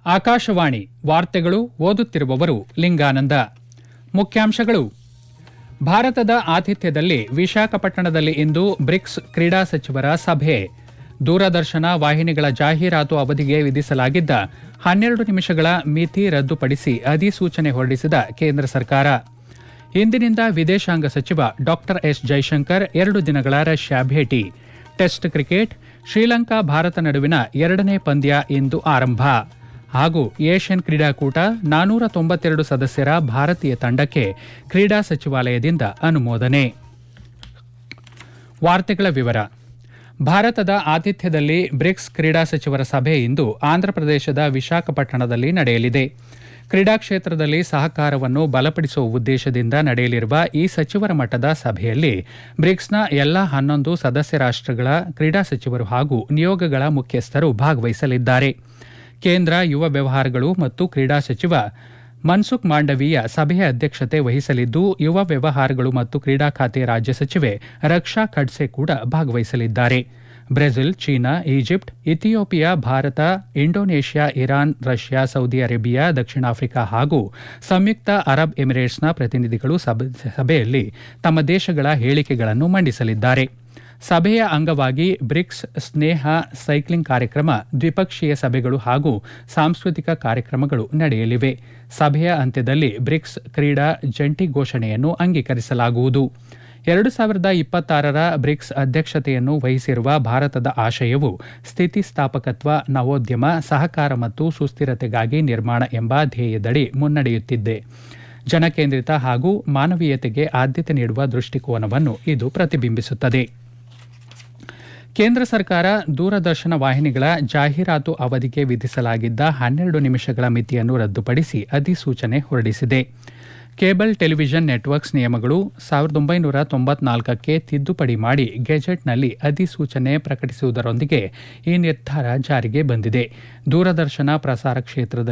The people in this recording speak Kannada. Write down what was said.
ಆಕಾಶವಾಣಿ ವಾರ್ತೆಗಳು ಓದುತ್ತಿರುವವರು ಲಿಂಗಾನಂದ ಮುಖ್ಯಾಂಶಗಳು ಭಾರತದ ಆತಿಥ್ಯದಲ್ಲಿ ವಿಶಾಖಪಟ್ಟಣದಲ್ಲಿ ಇಂದು ಬ್ರಿಕ್ಸ್ ಕ್ರೀಡಾ ಸಚಿವರ ಸಭೆ ದೂರದರ್ಶನ ವಾಹಿನಿಗಳ ಜಾಹೀರಾತು ಅವಧಿಗೆ ವಿಧಿಸಲಾಗಿದ್ದ ಹನ್ನೆರಡು ನಿಮಿಷಗಳ ಮಿತಿ ರದ್ದುಪಡಿಸಿ ಅಧಿಸೂಚನೆ ಹೊರಡಿಸಿದ ಕೇಂದ್ರ ಸರ್ಕಾರ ಇಂದಿನಿಂದ ವಿದೇಶಾಂಗ ಸಚಿವ ಡಾ ಎಸ್ ಜೈಶಂಕರ್ ಎರಡು ದಿನಗಳ ರಷ್ಯಾ ಭೇಟಿ ಟೆಸ್ಟ್ ಕ್ರಿಕೆಟ್ ಶ್ರೀಲಂಕಾ ಭಾರತ ನಡುವಿನ ಎರಡನೇ ಪಂದ್ಯ ಇಂದು ಆರಂಭ ಹಾಗೂ ಏಷ್ಯನ್ ಕ್ರೀಡಾಕೂಟ ನಾನೂರ ತೊಂಬತ್ತೆರಡು ಸದಸ್ಯರ ಭಾರತೀಯ ತಂಡಕ್ಕೆ ಕ್ರೀಡಾ ಸಚಿವಾಲಯದಿಂದ ಅನುಮೋದನೆ ವಾರ್ತೆಗಳ ವಿವರ ಭಾರತದ ಆತಿಥ್ಯದಲ್ಲಿ ಬ್ರಿಕ್ಸ್ ಕ್ರೀಡಾ ಸಚಿವರ ಸಭೆ ಇಂದು ಆಂಧ್ರಪ್ರದೇಶದ ವಿಶಾಖಪಟ್ಟಣದಲ್ಲಿ ನಡೆಯಲಿದೆ ಕ್ರೀಡಾ ಕ್ಷೇತ್ರದಲ್ಲಿ ಸಹಕಾರವನ್ನು ಬಲಪಡಿಸುವ ಉದ್ದೇಶದಿಂದ ನಡೆಯಲಿರುವ ಈ ಸಚಿವರ ಮಟ್ಟದ ಸಭೆಯಲ್ಲಿ ಬ್ರಿಕ್ಸ್ನ ಎಲ್ಲಾ ಹನ್ನೊಂದು ಸದಸ್ಯ ರಾಷ್ಟಗಳ ಕ್ರೀಡಾ ಸಚಿವರು ಹಾಗೂ ನಿಯೋಗಗಳ ಮುಖ್ಯಸ್ಥರು ಭಾಗವಹಿಸಲಿದ್ದಾರೆ ಕೇಂದ್ರ ಯುವ ವ್ಯವಹಾರಗಳು ಮತ್ತು ಕ್ರೀಡಾ ಸಚಿವ ಮನ್ಸುಖ್ ಮಾಂಡವೀಯ ಸಭೆಯ ಅಧ್ಯಕ್ಷತೆ ವಹಿಸಲಿದ್ದು ಯುವ ವ್ಯವಹಾರಗಳು ಮತ್ತು ಕ್ರೀಡಾ ಖಾತೆ ರಾಜ್ಯ ಸಚಿವೆ ರಕ್ಷಾ ಖಡ್ಸೆ ಕೂಡ ಭಾಗವಹಿಸಲಿದ್ದಾರೆ Brazil China Egypt Ethiopia Bharat Indonesia Iran Russia Saudi Arabia ದಕ್ಷಿಣ ಆಫ್ರಿಕಾ ಹಾಗೂ ಸಂಯುಕ್ತ ಅರಬ್ ಎಮಿರೇಟ್ಸ್ನ ಪ್ರತಿನಿಧಿಗಳು ಸಭೆಯಲ್ಲಿ ತಮ್ಮ ದೇಶಗಳ ಹೇಳಿಕೆಗಳನ್ನು ಮಂಡಿಸಲಿದ್ದಾರೆ ಸಭೆಯ ಅಂಗವಾಗಿ ಬ್ರಿಕ್ಸ್ ಸ್ನೇಹ ಸೈಕ್ಲಿಂಗ್ ಕಾರ್ಯಕ್ರಮ ದ್ವಿಪಕ್ಷೀಯ ಸಭೆಗಳು ಹಾಗೂ ಸಾಂಸ್ಕೃತಿಕ ಕಾರ್ಯಕ್ರಮಗಳು ನಡೆಯಲಿವೆ ಸಭೆಯ ಅಂತ್ಯದಲ್ಲಿ ಬ್ರಿಕ್ಸ್ ಕ್ರೀಡಾ ಜಂಟಿ ಘೋಷಣೆಯನ್ನು ಅಂಗೀಕರಿಸಲಾಗುವುದು ಎರಡು ಸಾವಿರದ ಇಪ್ಪತ್ತಾರರ ಬ್ರಿಕ್ಸ್ ಅಧ್ಯಕ್ಷತೆಯನ್ನು ವಹಿಸಿರುವ ಭಾರತದ ಆಶಯವು ಸ್ಥಿತಿಸ್ಥಾಪಕತ್ವ ನವೋದ್ಯಮ ಸಹಕಾರ ಮತ್ತು ಸುಸ್ಥಿರತೆಗಾಗಿ ನಿರ್ಮಾಣ ಎಂಬ ಧ್ಯೇಯದಡಿ ಮುನ್ನಡೆಯುತ್ತಿದೆ ಜನಕೇಂದ್ರಿತ ಹಾಗೂ ಮಾನವೀಯತೆಗೆ ಆದ್ಯತೆ ನೀಡುವ ದೃಷ್ಟಿಕೋನವನ್ನು ಇದು ಪ್ರತಿಬಿಂಬಿಸುತ್ತದೆ ಕೇಂದ್ರ ಸರ್ಕಾರ ದೂರದರ್ಶನ ವಾಹಿನಿಗಳ ಜಾಹೀರಾತು ಅವಧಿಗೆ ವಿಧಿಸಲಾಗಿದ್ದ ಹನ್ನೆರಡು ನಿಮಿಷಗಳ ಮಿತಿಯನ್ನು ರದ್ದುಪಡಿಸಿ ಅಧಿಸೂಚನೆ ಹೊರಡಿಸಿದೆ ಕೇಬಲ್ ಟೆಲಿವಿಷನ್ ನೆಟ್ವರ್ಕ್ಸ್ ನಿಯಮಗಳು ಸಾವಿರದ ಒಂಬೈನೂರ ತೊಂಬತ್ನಾಲ್ಕಕ್ಕೆ ತಿದ್ದುಪಡಿ ಮಾಡಿ ಗೆಜೆಟ್ನಲ್ಲಿ ಅಧಿಸೂಚನೆ ಪ್ರಕಟಿಸುವುದರೊಂದಿಗೆ ಈ ನಿರ್ಧಾರ ಜಾರಿಗೆ ಬಂದಿದೆ ದೂರದರ್ಶನ ಪ್ರಸಾರ ಕ್ಷೇತ್ರದಲ್ಲಿ